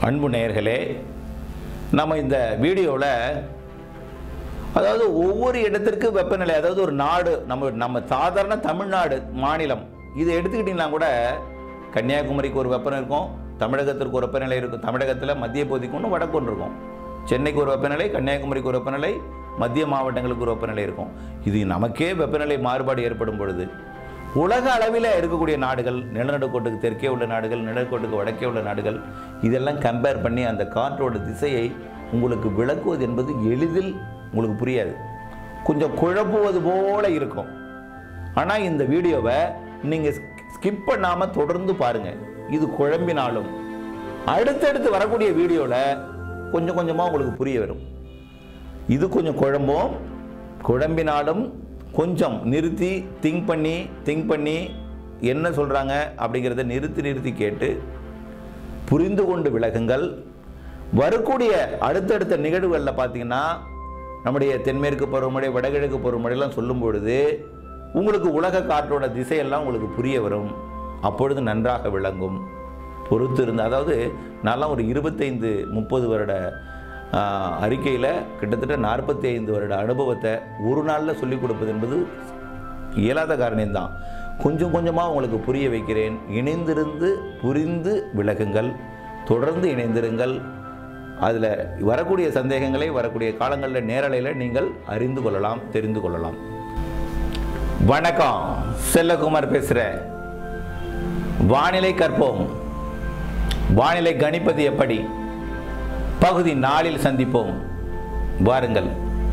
அன்பு நேயர்களே நம்ம இந்த வீடியோவில் அதாவது ஒவ்வொரு இடத்திற்கு வெப்பநிலை அதாவது ஒரு நாடு நம்ம நம்ம சாதாரண தமிழ்நாடு மாநிலம் இதை எடுத்துக்கிட்டிங்கன்னா கூட கன்னியாகுமரிக்கு ஒரு வெப்பநிலை இருக்கும் தமிழகத்திற்கு ஒரு வெப்பநிலை இருக்கும் தமிழகத்தில் மத்திய பகுதிக்கு ஒன்று வடக்கு ஒன்று இருக்கும் சென்னைக்கு ஒரு வெப்பநிலை கன்னியாகுமரிக்கு ஒரு வெப்பநிலை மத்திய மாவட்டங்களுக்கு ஒரு வெப்பநிலை இருக்கும் இது நமக்கே வெப்பநிலை மாறுபாடு ஏற்படும் பொழுது உலக அளவில் இருக்கக்கூடிய நாடுகள் நிலநடுக்கோட்டுக்கு தெற்கே உள்ள நாடுகள் நிலநடுக்கோட்டுக்கு வடக்கே உள்ள நாடுகள் இதெல்லாம் கம்பேர் பண்ணி அந்த காற்றோட திசையை உங்களுக்கு விளக்குவது என்பது எளிதில் உங்களுக்கு புரியாது கொஞ்சம் குழப்புவது போல இருக்கும் ஆனால் இந்த வீடியோவை நீங்கள் ஸ்கிப் பண்ணாமல் தொடர்ந்து பாருங்கள் இது குழம்பினாலும் அடுத்தடுத்து வரக்கூடிய வீடியோவில் கொஞ்சம் கொஞ்சமாக உங்களுக்கு புரிய வரும் இது கொஞ்சம் குழம்பும் குழம்பினாலும் கொஞ்சம் நிறுத்தி திங்க் பண்ணி திங்க் பண்ணி என்ன சொல்கிறாங்க அப்படிங்கிறத நிறுத்தி நிறுத்தி கேட்டு புரிந்து கொண்டு விலகுங்கள் வரக்கூடிய அடுத்தடுத்த நிகழ்வுகளில் பார்த்தீங்கன்னா நம்முடைய தென்மேற்கு பருவமழை வடகிழக்கு பருவமழைலாம் சொல்லும் பொழுது உங்களுக்கு உலக காற்றோட திசையெல்லாம் உங்களுக்கு புரிய வரும் அப்பொழுது நன்றாக விளங்கும் பொறுத்து இருந்து அதாவது நான்லாம் ஒரு இருபத்தைந்து முப்பது வருட அறிக்கையில் கிட்டத்தட்ட நாற்பத்தி ஐந்து வருட அனுபவத்தை ஒரு நாளில் சொல்லிக் கொடுப்பது என்பது இயலாத காரணம்தான் கொஞ்சம் கொஞ்சமாக உங்களுக்கு புரிய வைக்கிறேன் இணைந்திருந்து புரிந்து விலகுங்கள் தொடர்ந்து இணைந்திருங்கள் அதில் வரக்கூடிய சந்தேகங்களை வரக்கூடிய காலங்களில் நேரலையில் நீங்கள் அறிந்து கொள்ளலாம் தெரிந்து கொள்ளலாம் வணக்கம் செல்லகுமார் பேசுகிறேன் வானிலை கற்போம் வானிலை கணிப்பது எப்படி பகுதி நாளில் சந்திப்போம் வாருங்கள்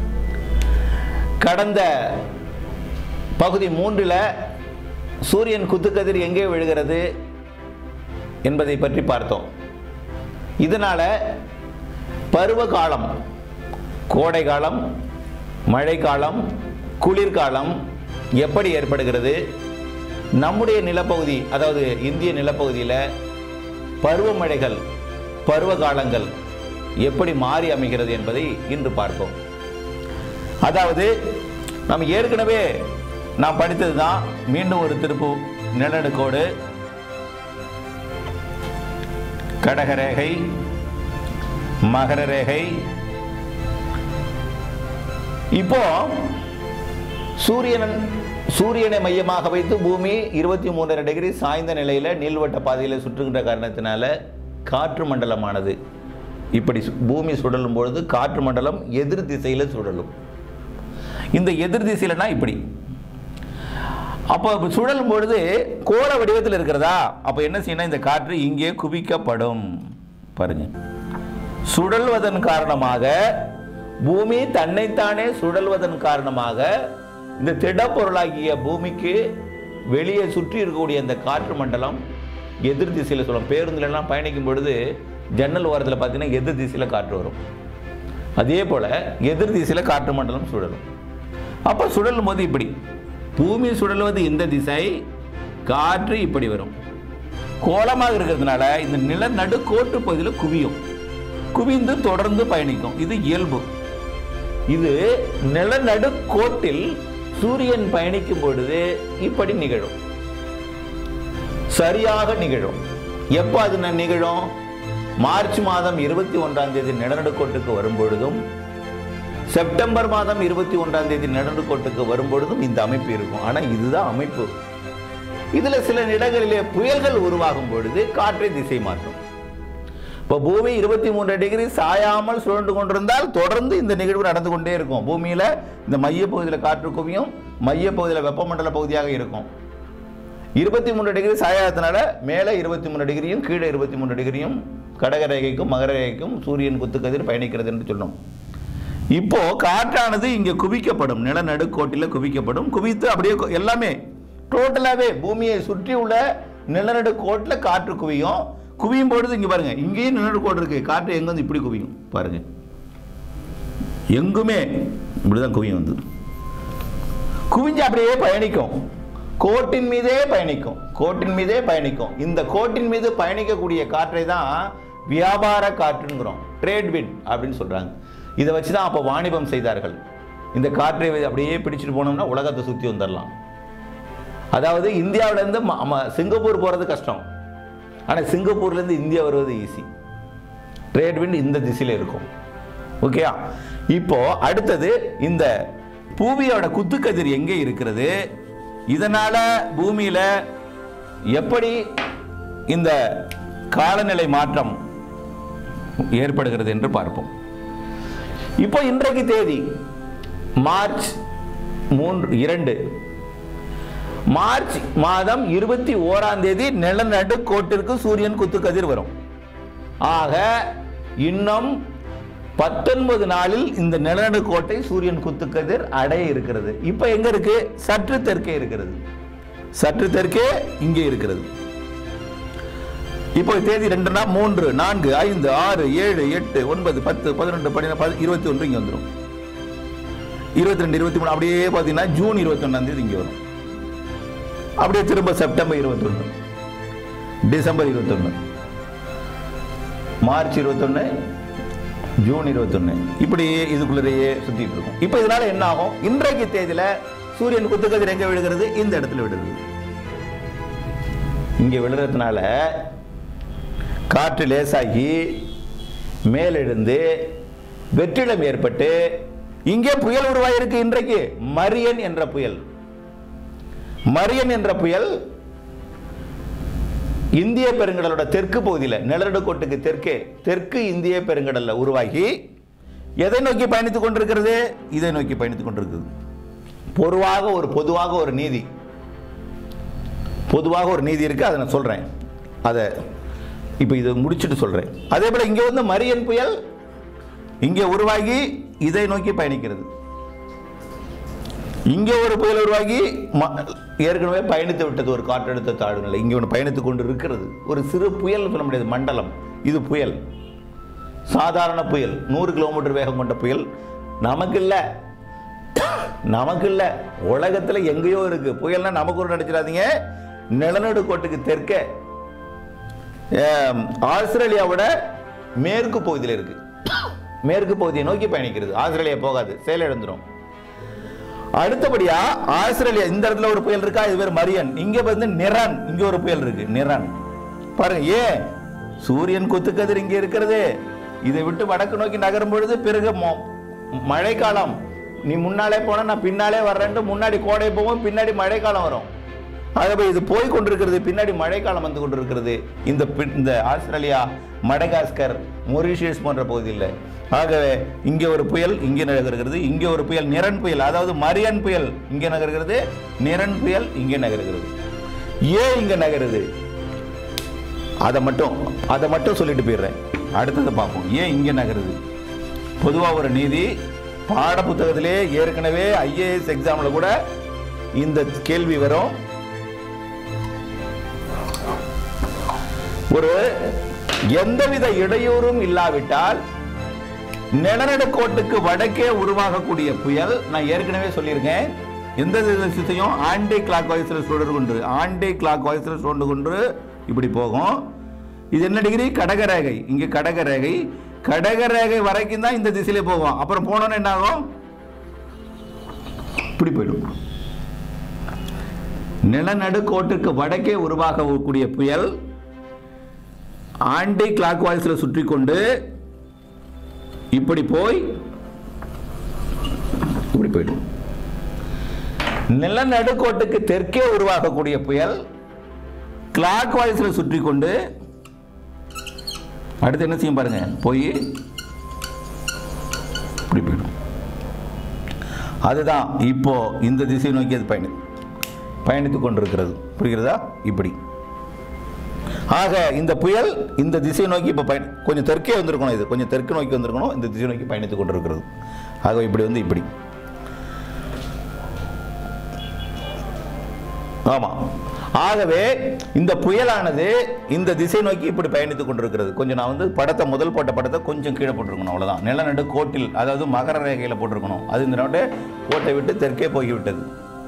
கடந்த பகுதி மூன்றில் சூரியன் குத்துக்கதிர் எங்கே விழுகிறது என்பதை பற்றி பார்த்தோம் இதனால் பருவ காலம் கோடை காலம் மழைக்காலம் குளிர்காலம் எப்படி ஏற்படுகிறது நம்முடைய நிலப்பகுதி அதாவது இந்திய நிலப்பகுதியில் பருவமழைகள் பருவ காலங்கள் எப்படி மாறி அமைகிறது என்பதை இன்று பார்ப்போம் அதாவது நாம் ஏற்கனவே நான் படித்தது தான் மீண்டும் ஒரு திருப்பு நிலநடுக்கோடு கடகரேகை மகர ரேகை இப்போ சூரியன் சூரியனை மையமாக வைத்து பூமி இருபத்தி மூன்றரை டிகிரி சாய்ந்த நிலையில் நீள்வட்ட பாதையில் சுற்றுகின்ற காரணத்தினால காற்று மண்டலமானது இப்படி சு- பூமி சுழலும் பொழுது காற்று மண்டலம் எதிர் திசையில் சுழலும் இந்த எதிர் திசையிலனா இப்படி அப்போ இப்ப சுழலும் பொழுது கோள வடிவத்தில் இருக்கிறதா அப்போ என்ன செய்யணும் இந்த காற்று இங்கே குவிக்கப்படும் பாருங்க சுழல்வதன் காரணமாக பூமி தன்னைத்தானே சுழல்வதன் காரணமாக இந்த திடப்பொருளாகிய பூமிக்கு வெளியே சுற்றி இருக்கக்கூடிய இந்த காற்று மண்டலம் எதிர் திசையில் சொல்லும் பேருந்துல எல்லாம் பயணிக்கும் பொழுது ஜன்னல் ஓரத்தில் பார்த்தீங்கன்னா எதிர் திசையில் காற்று வரும் அதே போல எதிர் திசையில் காற்று மண்டலம் சுழலும் அப்போ சுழலும் போது இப்படி பூமி சுழலுவது இந்த திசை காற்று இப்படி வரும் கோலமாக இருக்கிறதுனால இந்த நில நடுக்கோட்டு பகுதியில் குவியும் குவிந்து தொடர்ந்து பயணிக்கும் இது இயல்பு இது நிலநடுக்கோட்டில் சூரியன் பயணிக்கும் பொழுது இப்படி நிகழும் சரியாக நிகழும் எப்போ அது ந- நிகழும் மார்ச் மாதம் இருபத்தி ஒன்றாம் தேதி நிலநடுக்கோட்டுக்கு வரும் பொழுதும் செப்டம்பர் மாதம் இருபத்தி ஒன்றாம் தேதி நிலநடுக்கோட்டுக்கு வரும் பொழுதும் இந்த அமைப்பு இருக்கும் ஆனால் இதுதான் அமைப்பு இதுல சில இடங்களிலே புயல்கள் உருவாகும் பொழுது காற்றை திசை மாற்றும் இப்போ பூமி இருபத்தி மூன்று டிகிரி சாயாமல் சுழன்று கொண்டிருந்தால் தொடர்ந்து இந்த நிகழ்வு நடந்து கொண்டே இருக்கும் பூமியில இந்த மைய பகுதியில் காற்று குவியும் மைய பகுதியில் வெப்பமண்டல பகுதியாக இருக்கும் இருபத்தி மூன்று டிகிரி சாயாதனால மேலே இருபத்தி மூணு டிகிரியும் கீழே இருபத்தி மூணு டிகிரியும் கடகரேகைக்கும் மகர ரேகைக்கும் சூரியன் குத்துக்கதிர் பயணிக்கிறது என்று சொன்னோம் இப்போ காற்றானது இங்கே குவிக்கப்படும் நிலநடுக்கோட்டில் குவிக்கப்படும் குவித்து அப்படியே கு- எல்லாமே டோட்டலாகவே பூமியை சுற்றி உள்ள நிலநடுக்கோட்டில் காற்று குவியும் குவியும் பொழுது இங்கே பாருங்க இங்கேயும் நிலநடுக்கோடு இருக்கு காற்று எங்க வந்து இப்படி குவியும் பாருங்க எங்குமே இப்படிதான் குவியும் வந்து குவிஞ்சு அப்படியே பயணிக்கும் கோட்டின் மீதே பயணிக்கும் கோட்டின் மீதே பயணிக்கும் இந்த கோட்டின் மீது பயணிக்கக்கூடிய காற்றை தான் வியாபார காற்றுங்கிறோம் ட்ரேட் வின் அப்படின்னு சொல்றாங்க இதை வச்சு தான் அப்போ வாணிபம் செய்தார்கள் இந்த காற்றை அப்படியே பிடிச்சிட்டு போனோம்னா உலகத்தை சுற்றி வந்துடலாம் அதாவது இந்தியாவிலேருந்து சிங்கப்பூர் போகிறது கஷ்டம் ஆனால் சிங்கப்பூர்லேருந்து இந்தியா வருவது ஈஸி ட்ரேட் விண்ட் இந்த திசையில் இருக்கும் ஓகேயா இப்போ அடுத்தது இந்த பூமியோட குத்துக்கதிர் எங்கே இருக்கிறது இதனால பூமியில எப்படி இந்த காலநிலை மாற்றம் ஏற்படுகிறது என்று பார்ப்போம் இப்போ இன்றைக்கு தேதி மார்ச் மூன்று இரண்டு மார்ச் மாதம் இருபத்தி ஓராம் தேதி நிலநடு கோட்டிற்கு சூரியன் குத்துக்கதிர் வரும் ஆக இன்னும் பத்தொன்பது நாளில் இந்த நிலநடு கோட்டை சூரியன் குத்துக்கதிர் அடைய இருக்கிறது இப்ப எங்க இருக்கு சற்று தெற்கே இருக்கிறது சற்று தெற்கே இங்கே இருக்கிறது இப்போ தேதி ரெண்டுனா மூன்று நான்கு ஐந்து ஆறு ஏழு எட்டு ஒன்பது பத்து பதினொன்று பன்னிரெண்டு இருபத்தி ஒன்று இங்கே வந்துடும் இருபத்தி ரெண்டு இருபத்தி மூணு அப்படியே பார்த்தீங்கன்னா ஜூன் இருபத்தி ஒன்றாம் தேதி இங்கே வரும் அப்படியே திரும்ப செப்டம்பர் இருபத்தொன்று டிசம்பர் இருபத்தொன்று மார்ச் இருபத்தொன்று ஜூன் இருபத்தொன்று இப்படி இதுக்குள்ளேயே சுத்திட்டு இருக்கும் இப்போ இதனால என்ன ஆகும் இன்றைக்கு தேதியில சூரியன் குத்துக்கதிர் எங்க விழுகிறது இந்த இடத்துல விழுகிறது இங்க விழுறதுனால காற்று லேசாகி மேலெழுந்து வெற்றிடம் ஏற்பட்டு இங்கே புயல் உருவாயிருக்கு இன்றைக்கு மரியன் என்ற புயல் மரியன் என்ற புயல் இந்திய பெருங்கடலோட தெற்கு பகுதியில் நிலநடுக்கோட்டுக்கு தெற்கே தெற்கு இந்திய பெருங்கடல்ல உருவாகி எதை நோக்கி பயணித்துக் கொண்டிருக்கிறது இதை நோக்கி பயணித்துக் கொண்டிருக்கிறது பொதுவாக ஒரு பொதுவாக ஒரு நீதி பொதுவாக ஒரு நீதி இருக்கு அதை நான் சொல்றேன் அதை இப்போ இதை முடிச்சுட்டு சொல்றேன் அதே போல இங்க வந்து மரியன் புயல் இங்கே உருவாகி இதை நோக்கி பயணிக்கிறது இங்கே ஒரு புயல் உருவாகி ம- ஏற்கனவே பயணித்து விட்டது ஒரு காற்றழுத்த தாழ்வு நிலை இங்கே ஒன்று பயணித்துக் கொண்டு இருக்கிறது ஒரு சிறு புயல் சொல்ல முடியாது மண்டலம் இது புயல் சாதாரண புயல் நூறு கிலோமீட்டர் வேகம் கொண்ட புயல் நமக்கு இல்லை நமக்கு இல்லை உலகத்தில் எங்கேயோ இருக்கு புயல்னா நமக்கு ஒரு நடிச்சிடாதீங்க நிலநடுக்கோட்டுக்கு தெற்கே ஆம், ஆஸ்திரேலியாவோட மேற்கு பகுதியில் இருக்கு மேற்கு பகுதியை நோக்கி பயணிக்கிறது ஆஸ்திரேலியா போகாது செயலிழந்துரும் அடுத்தபடியா ஆஸ்திரேலியா இந்த இடத்துல ஒரு புயல் இருக்கா இது பேர் மரியன் இங்க வந்து நிரன் இங்க ஒரு புயல் இருக்கு நிரன் பாருங்க ஏன் சூரியன் குத்துக்கதிர் இங்க இருக்கிறது இதை விட்டு வடக்கு நோக்கி நகரும் பொழுது பிறகு மொ- மழைக்காலம் நீ முன்னாலே போனா நான் பின்னாலே வர்றேன்ட்டு முன்னாடி கோடை போவோம் பின்னாடி மழைக்காலம் வரும் ஆகவே இது போய் கொண்டிருக்கிறது பின்னாடி மழைக்காலம் வந்து கொண்டிருக்கிறது இந்த பி- இந்த ஆஸ்திரேலியா மடகாஸ்கர் மொரிஷியஸ் போன்ற பகுதியில் ஆகவே இங்கே ஒரு புயல் இங்கே நகர்கிறது இங்கே ஒரு புயல் நிரன் புயல் அதாவது மரியன் புயல் இங்கே நகர்கிறது நிரன் புயல் இங்கே நகர்கிறது ஏன் இங்க நகருது அதை மட்டும் அதை மட்டும் சொல்லிட்டு போயிடுறேன் அடுத்தது பார்ப்போம் ஏன் இங்கே நகருது பொதுவாக ஒரு நீதி பாட புத்தகத்திலே ஏற்கனவே ஐஏஎஸ் எக்ஸாமில் கூட இந்த கேள்வி வரும் ஒரு எந்தவித இடையூறும் இல்லாவிட்டால் நிலநடுக்கோட்டுக்கு வடக்கே உருவாகக்கூடிய புயல் நான் ஏற்கனவே சொல்லியிருக்கேன் எந்த திசையும் ஆன்டி கிளாக் வாய்ஸில் சுழறு கொண்டு ஆன்டி கிளாக் வாய்ஸில் சுழண்டு கொண்டு இப்படி போகும் இது என்ன டிகிரி கடகரேகை இங்கே கடகரேகை கடகரேகை வரைக்கும் தான் இந்த திசையில போகும் அப்புறம் போனோன்னு என்ன ஆகும் இப்படி போயிடும் நிலநடுக்கோட்டுக்கு வடக்கே உருவாகக்கூடிய புயல் ஆன்டி கிளாக் வாய்ஸில் சுற்றி கொண்டு இப்படி போய் இப்படி போயிடும் நிலநடுக்கோட்டுக்கு தெற்கே உருவாகக்கூடிய புயல் கிளாக் வாய்ஸில் சுற்றி கொண்டு அடுத்து என்ன செய்யும் பாருங்க போய் இப்படி போயிடும் அதுதான் இப்போ இந்த திசை நோக்கி அது பயணி பயணித்துக் கொண்டிருக்கிறது புரிகிறதா இப்படி ஆக இந்த புயல் இந்த திசை நோக்கி இப்போ பயணி கொஞ்சம் தெற்கே வந்திருக்கணும் இது கொஞ்சம் தெற்கு நோக்கி வந்திருக்கணும் இந்த திசை நோக்கி பயணித்துக் கொண்டிருக்கிறது ஆக இப்படி வந்து இப்படி ஆமா ஆகவே இந்த புயலானது இந்த திசை நோக்கி இப்படி பயணித்துக் கொண்டிருக்கிறது கொஞ்சம் நான் வந்து படத்தை முதல் போட்ட படத்தை கொஞ்சம் கீழே போட்டிருக்கணும் அவ்வளவுதான் நிலநடு கோட்டில் அதாவது மகர ரேகையில் போட்டிருக்கணும் அது இந்த நோட்டு கோட்டை விட்டு தெற்கே போய்விட்டது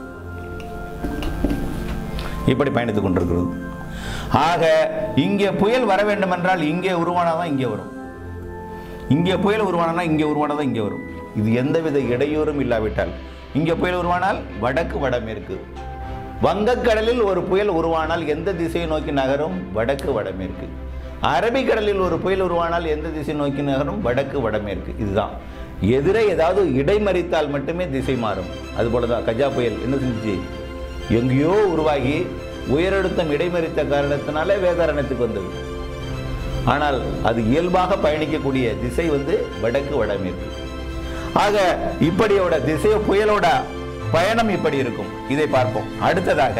இப்படி பயணித்துக் கொண்டிருக்கிறது ஆக இங்கே புயல் வர வேண்டும் என்றால் இங்கே உருவானாதான் இங்கே வரும் இங்கே புயல் உருவானா இங்கே உருவானதான் இங்கே வரும் இது எந்தவித இடையூறும் இல்லாவிட்டால் இங்கே புயல் உருவானால் வடக்கு வடமேற்கு வங்கக்கடலில் ஒரு புயல் உருவானால் எந்த திசையை நோக்கி நகரும் வடக்கு வடமேற்கு அரபிக்கடலில் ஒரு புயல் உருவானால் எந்த திசை நோக்கி நகரும் வடக்கு வடமேற்கு இதுதான் எதிரே ஏதாவது இடைமறித்தால் மட்டுமே திசை மாறும் அதுபோல தான் கஜா புயல் என்ன செஞ்சுச்சு எங்கேயோ உருவாகி உயரழுத்தம் இடைமறித்த காரணத்தினால வேதாரணத்துக்கு வந்தது ஆனால் அது இயல்பாக பயணிக்கக்கூடிய திசை வந்து வடக்கு வடமேற்கு ஆக இப்படியோட திசை புயலோட பயணம் இப்படி இருக்கும் இதை பார்ப்போம் அடுத்ததாக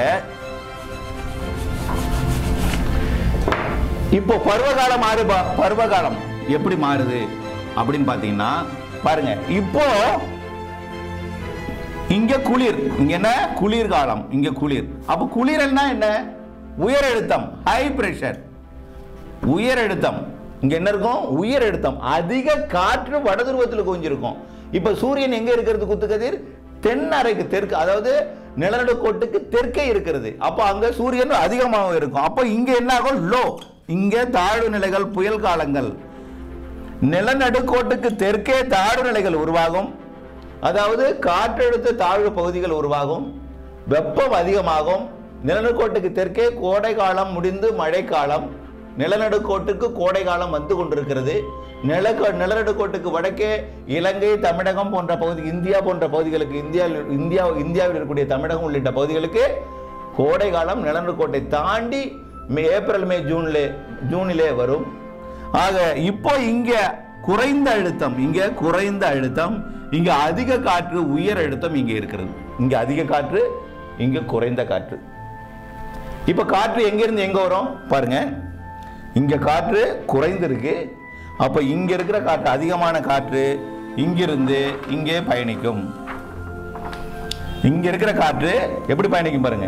இப்போ பருவகாலம் மாறு பருவகாலம் எப்படி மாறுது அப்படின்னு பாத்தீங்கன்னா பாருங்க இப்போ இங்க குளிர் இங்க என்ன குளிர்காலம் இங்க குளிர் அப்ப குளிரல்னா என்ன உயர் அழுத்தம் ஹை பிரஷர் உயர் அழுத்தம் இங்க என்ன இருக்கும் உயர் அழுத்தம் அதிக காற்று வடதுருவத்தில் குவிஞ்சிருக்கும் இப்ப சூரியன் எங்க இருக்கிறது குத்துக்கதிர் தென் அறைக்கு தெற்கு அதாவது நிலநடுக்கோட்டுக்கு தெற்கே இருக்கிறது அப்ப அங்க சூரியன் அதிகமாக இருக்கும் அப்ப இங்க என்ன ஆகும் லோ இங்க தாழ்வு நிலைகள் புயல் காலங்கள் நிலநடுக்கோட்டுக்கு தெற்கே தாழ்வு நிலைகள் உருவாகும் அதாவது காற்றழுத்த தாழ்வு பகுதிகள் உருவாகும் வெப்பம் அதிகமாகும் நிலநடுக்கோட்டுக்கு தெற்கே கோடை காலம் முடிந்து மழைக்காலம் நிலநடுக்கோட்டுக்கு கோடை காலம் வந்து கொண்டிருக்கிறது நிலக்கோ நிலநடுக்கோட்டுக்கு வடக்கே இலங்கை தமிழகம் போன்ற பகுதி இந்தியா போன்ற பகுதிகளுக்கு இந்தியா இந்தியா இந்தியாவில் இருக்கக்கூடிய தமிழகம் உள்ளிட்ட பகுதிகளுக்கு கோடை காலம் நிலநடுக்கோட்டை தாண்டி மே ஏப்ரல் மே ஜூன்ல ஜூனிலே வரும் ஆக இப்போ இங்க குறைந்த அழுத்தம் இங்க குறைந்த அழுத்தம் இங்க அதிக காற்று உயர் அழுத்தம் இங்க இருக்கிறது இங்க அதிக காற்று இங்க குறைந்த காற்று இப்ப காற்று எங்க இருந்து எங்க வரும் பாருங்க இங்க காற்று குறைந்திருக்கு அப்ப இங்க இருக்கிற காற்று அதிகமான காற்று இங்கிருந்து இங்கே பயணிக்கும் இங்க இருக்கிற காற்று எப்படி பயணிக்கும் பாருங்க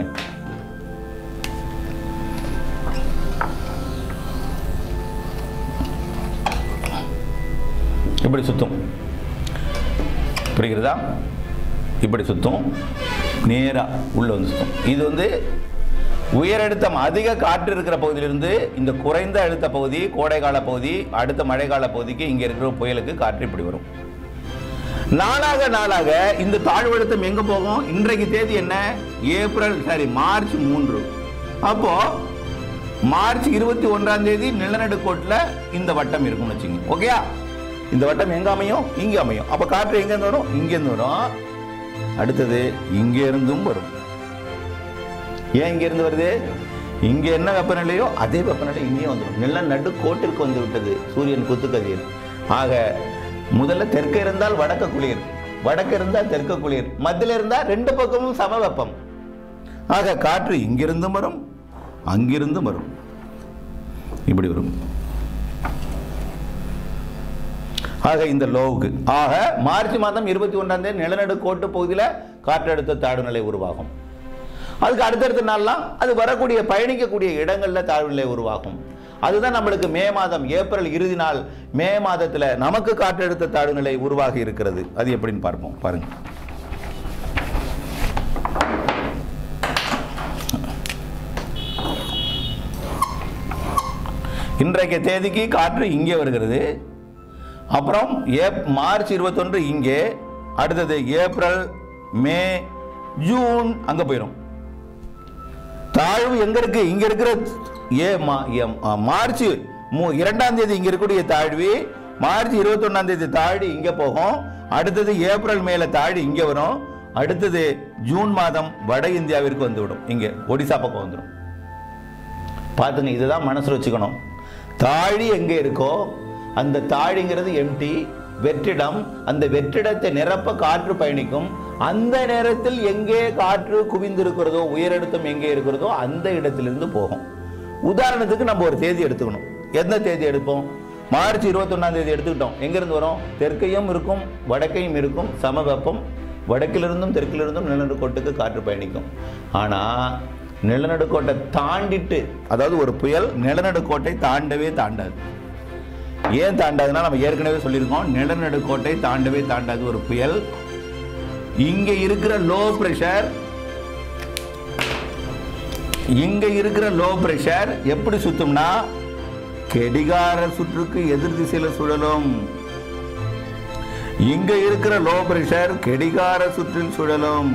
இப்படி சுத்தும் புரிகிறதா இப்படி சுத்தும் நேரா உள்ள வந்து சுத்தும் இது வந்து உயர் அழுத்தம் அதிக காற்று இருக்கிற பகுதியிலிருந்து இந்த குறைந்த அழுத்த பகுதி கோடைகால பகுதி அடுத்த மழைக்கால பகுதிக்கு இங்க இருக்கிற புயலுக்கு காற்று இப்படி வரும் நாளாக நாளாக இந்த தாழ்வு அழுத்தம் எங்க போகும் இன்றைக்கு தேதி என்ன ஏப்ரல் சாரி மார்ச் மூன்று அப்போ மார்ச் இருபத்தி ஒன்றாம் தேதி நிலநடுக்கோட்டில் இந்த வட்டம் இருக்கும்னு வச்சுங்க ஓகேயா இந்த வட்டம் எங்க அமையும் இங்க அமையும் அப்ப காற்று எங்க இருந்து வரும் இங்க இருந்து வரும் அடுத்தது இங்க இருந்தும் வரும் ஏன் இங்க இருந்து வருது இங்க என்ன வெப்பநிலையோ அதே வெப்பநிலை இங்கேயும் வந்துடும் நில நடுக்கோட்டிற்கு வந்து விட்டது சூரியன் குத்துக்கதிர் ஆக முதல்ல தெற்க இருந்தால் வடக்க குளிர் வடக்க இருந்தால் தெற்க குளிர் மத்தியில இருந்தால் ரெண்டு பக்கமும் சம வெப்பம் ஆக காற்று இங்கிருந்தும் வரும் அங்கிருந்தும் வரும் இப்படி வரும் ஆக இந்த லோவுக்கு ஆக மார்ச் மாதம் இருபத்தி ஒன்றாம் தேதி நிலநடுக்கோட்டு பகுதியில் காற்றழுத்த தாழ்வு நிலை உருவாகும் அதுக்கு அடுத்தடுத்த நாள்லாம் அது வரக்கூடிய பயணிக்கக்கூடிய இடங்கள்ல தாழ்வு நிலை உருவாகும் அதுதான் நம்மளுக்கு மே மாதம் ஏப்ரல் இறுதி நாள் மே மாதத்துல நமக்கு காற்றழுத்த தாழ்வு நிலை உருவாகி இருக்கிறது அது எப்படின்னு பார்ப்போம் பாருங்க இன்றைக்கு தேதிக்கு காற்று இங்கே வருகிறது அப்புறம் ஏப் மார்ச் இருபத்தொன்று இங்கே அடுத்தது ஏப்ரல் மே ஜூன் அங்க போயிடும் தாழ்வு எங்க இருக்கு இங்க இருக்கிற ஏ மா- எம்- ஆ, மார்ச் மூ- இரண்டாம் தேதி இங்க இருக்கக்கூடிய தாழ்வி மார்ச் இருபத்தி ஒன்னாம் தேதி தாழி இங்க போகும் அடுத்தது ஏப்ரல் மேல தாழி இங்க வரும் அடுத்தது ஜூன் மாதம் வட இந்தியாவிற்கு வந்துவிடும் இங்க ஒடிசா பக்கம் வந்துடும் பார்த்துங்க இதுதான் மனசுல வச்சுக்கணும் தாழி எங்க இருக்கோ அந்த தாழிங்கிறது எம்டி வெற்றிடம் அந்த வெற்றிடத்தை நிரப்ப காற்று பயணிக்கும் அந்த நேரத்தில் எங்கே காற்று குவிந்திருக்கிறதோ உயரழுத்தம் எங்கே இருக்கிறதோ அந்த இடத்திலிருந்து போகும் உதாரணத்துக்கு நம்ம ஒரு தேதி எடுத்துக்கணும் எந்த தேதி எடுப்போம் மார்ச் இருபத்தொன்னாம் தேதி எடுத்துக்கிட்டோம் எங்கிருந்து வரும் தெற்கையும் இருக்கும் வடக்கையும் இருக்கும் சம வெப்பம் வடக்கிலிருந்தும் தெற்கிலிருந்தும் நிலநடுக்கோட்டுக்கு காற்று பயணிக்கும் ஆனா நிலநடுக்கோட்டை தாண்டிட்டு அதாவது ஒரு புயல் நிலநடுக்கோட்டை தாண்டவே தாண்டாது ஏன் தாண்டாதுன்னா நம்ம ஏற்கனவே சொல்லியிருக்கோம் நிலநடுக்கோட்டை தாண்டவே தாண்டாது ஒரு புயல் இங்க இருக்கிற லோ பிரஷர் இங்க இருக்கிற லோ பிரஷர் எப்படி சுத்தும்னா கெடிகார சுற்றுக்கு எதிர் திசையில சுழலும் இங்க இருக்கிற லோ பிரஷர் கெடிகார சுற்றில் சுழலும்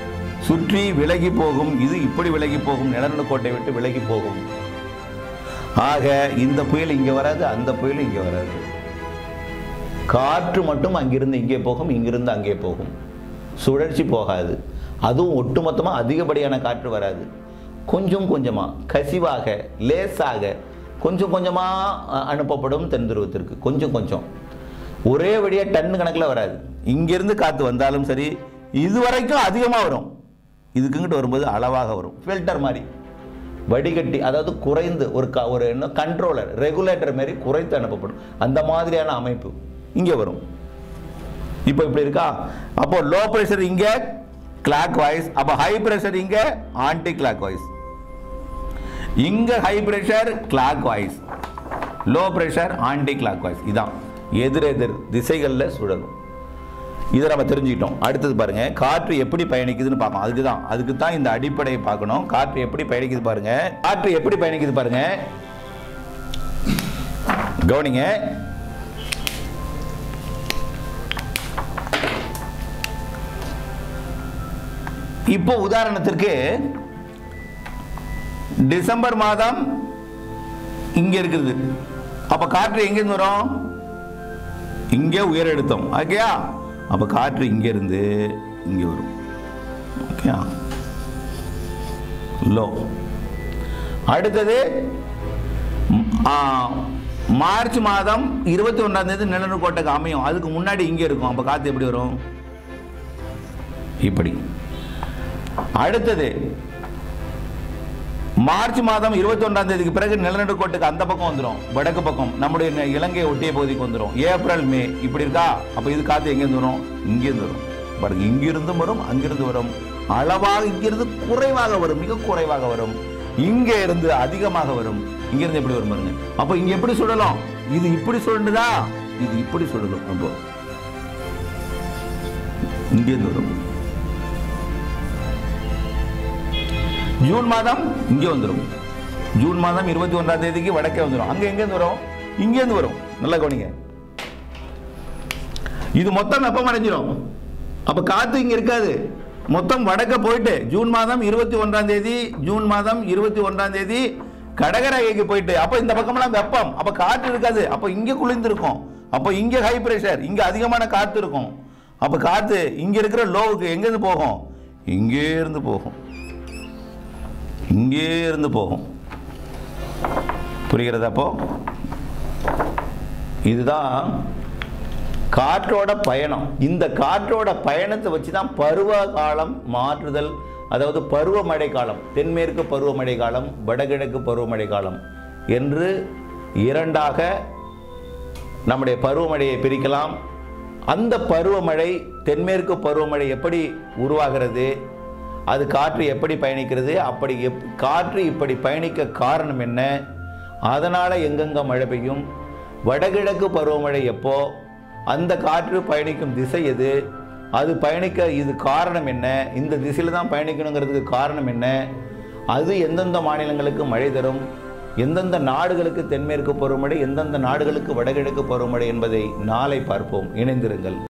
சுற்றி விலகி போகும் இது இப்படி விலகி போகும் நிலநடுக்கோட்டை விட்டு விலகி போகும் ஆக இந்த புயல் இங்கே வராது அந்த புயல் இங்கே வராது காற்று மட்டும் அங்கிருந்து இங்கே போகும் இங்கிருந்து அங்கே போகும் சுழற்சி போகாது அதுவும் ஒட்டுமொத்தமாக அதிகப்படியான காற்று வராது கொஞ்சம் கொஞ்சமாக கசிவாக லேசாக கொஞ்சம் கொஞ்சமாக அனுப்பப்படும் தென் துருவத்திற்கு கொஞ்சம் கொஞ்சம் ஒரே வழியாக டன் கணக்கில் வராது இங்கிருந்து காற்று வந்தாலும் சரி இது வரைக்கும் அதிகமாக வரும் இதுக்குங்கிட்ட வரும்போது அளவாக வரும் ஃபில்டர் மாதிரி வடிகட்டி அதாவது குறைந்து ஒரு க ஒரு என்ன கண்ட்ரோலர் ரெகுலேட்டர் மாதிரி குறைத்து அனுப்பப்படும் அந்த மாதிரியான அமைப்பு இங்கே வரும் இப்போ இப்படி இருக்கா அப்போ லோ பிரஷர் இங்கே கிளாக் வாய்ஸ் அப்போ ஹை பிரஷர் இங்கே ஆன்டி கிளாக் வாய்ஸ் இங்க high pressure clockwise low pressure anticlockwise இதான் எதிர் எதிர் திசைகளில் சுழலும் இதை நம்ம தெரிஞ்சுக்கிட்டோம் அடுத்தது பாருங்க காற்று எப்படி பயணிக்குதுன்னு பார்க்கணும் அதுக்கு தான் அதுக்கு தான் இந்த அடிப்படையை பார்க்கணும் காற்று எப்படி பயணிக்குது பாருங்க காற்று எப்படி பயணிக்குது பாருங்க கவனிங்க இப்போ உதாரணத்திற்கு டிசம்பர் மாதம் இங்க இருக்குது அப்ப காற்று எங்கிருந்து வரும் இங்கே உயரழுத்தம் ஓகேயா அப்ப காற்று இங்க இருந்து இங்க வரும் ஓகேயா லோ அடுத்தது ம், ஆ, மார்ச் மாதம் இருபத்தி ஒன்றாம் தேதி நிலநடுக்கோட்டைக்கு அமையும் அதுக்கு முன்னாடி இங்க இருக்கும் அப்ப காத்து எப்படி வரும் இப்படி அடுத்தது மார்ச் மாதம் இருபத்தி ஒன்றாம் தேதிக்கு பிறகு நிலநடுக்கோட்டுக்கு அந்த பக்கம் வந்துடும் வடக்கு பக்கம் நம்முடைய ந- இலங்கையை ஒட்டிய பகுதிக்கு வந்துடும் ஏப்ரல் மே இப்படி இருக்கா அப்ப இது காத்து எங்கேருந்து வரும் இங்கேருந்து வரும் பாருங்க இங்கிருந்தும் வரும் அங்கிருந்து வரும் அளவாக இங்கிருந்து குறைவாக வரும் மிக குறைவாக வரும் இங்க இருந்து அதிகமாக வரும் இங்கிருந்து எப்படி வரும் பாருங்க அப்ப இங்க எப்படி சுடலாம் இது இப்படி சுழண்டுதா இது இப்படி சுடலும் அப்போ இங்கேருந்து வரும் ஜூன் மாதம் இங்கே வந்துடும் ஜூன் மாதம் இருபத்தி ஒன்றாம் தேதிக்கு வடக்கே வந்துடும் அங்க எங்கேருந்து வரும் இங்கேருந்து வரும் நல்லா கவனிங்க இது மொத்தம் வெப்பம் அடைஞ்சிரும் அப்ப காத்து இங்க இருக்காது மொத்தம் வடக்க போயிட்டு ஜூன் மாதம் இருபத்தி ஒன்றாம் தேதி ஜூன் மாதம் இருபத்தி ஒன்றாம் தேதி கடகரகைக்கு போயிட்டு அப்ப இந்த பக்கமெல்லாம் வெப்பம் அப்ப காற்று இருக்காது அப்ப இங்க குளிர்ந்திருக்கும் அப்ப இங்க ஹை பிரஷர் இங்க அதிகமான காத்து இருக்கும் அப்ப காத்து இங்க இருக்கிற லோவுக்கு எங்க இருந்து போகும் இங்கே இருந்து போகும் இங்கே இருந்து போகும் புரிகிறதா அப்போ இதுதான் காற்றோட பயணம் இந்த காற்றோட பயணத்தை வச்சு தான் பருவ காலம் மாற்றுதல் அதாவது பருவமழை காலம் தென்மேற்கு பருவமழை காலம் வடகிழக்கு பருவமழை காலம் என்று இரண்டாக நம்முடைய பருவமழையை பிரிக்கலாம் அந்த பருவமழை தென்மேற்கு பருவமழை எப்படி உருவாகிறது அது காற்று எப்படி பயணிக்கிறது அப்படி எப் காற்று இப்படி பயணிக்க காரணம் என்ன அதனால் எங்கெங்க மழை பெய்யும் வடகிழக்கு பருவமழை எப்போ அந்த காற்று பயணிக்கும் திசை எது அது பயணிக்க இது காரணம் என்ன இந்த திசையில் தான் பயணிக்கணுங்கிறதுக்கு காரணம் என்ன அது எந்தெந்த மாநிலங்களுக்கு மழை தரும் எந்தெந்த நாடுகளுக்கு தென்மேற்கு பருவமழை எந்தெந்த நாடுகளுக்கு வடகிழக்கு பருவமழை என்பதை நாளை பார்ப்போம் இணைந்திருங்கள்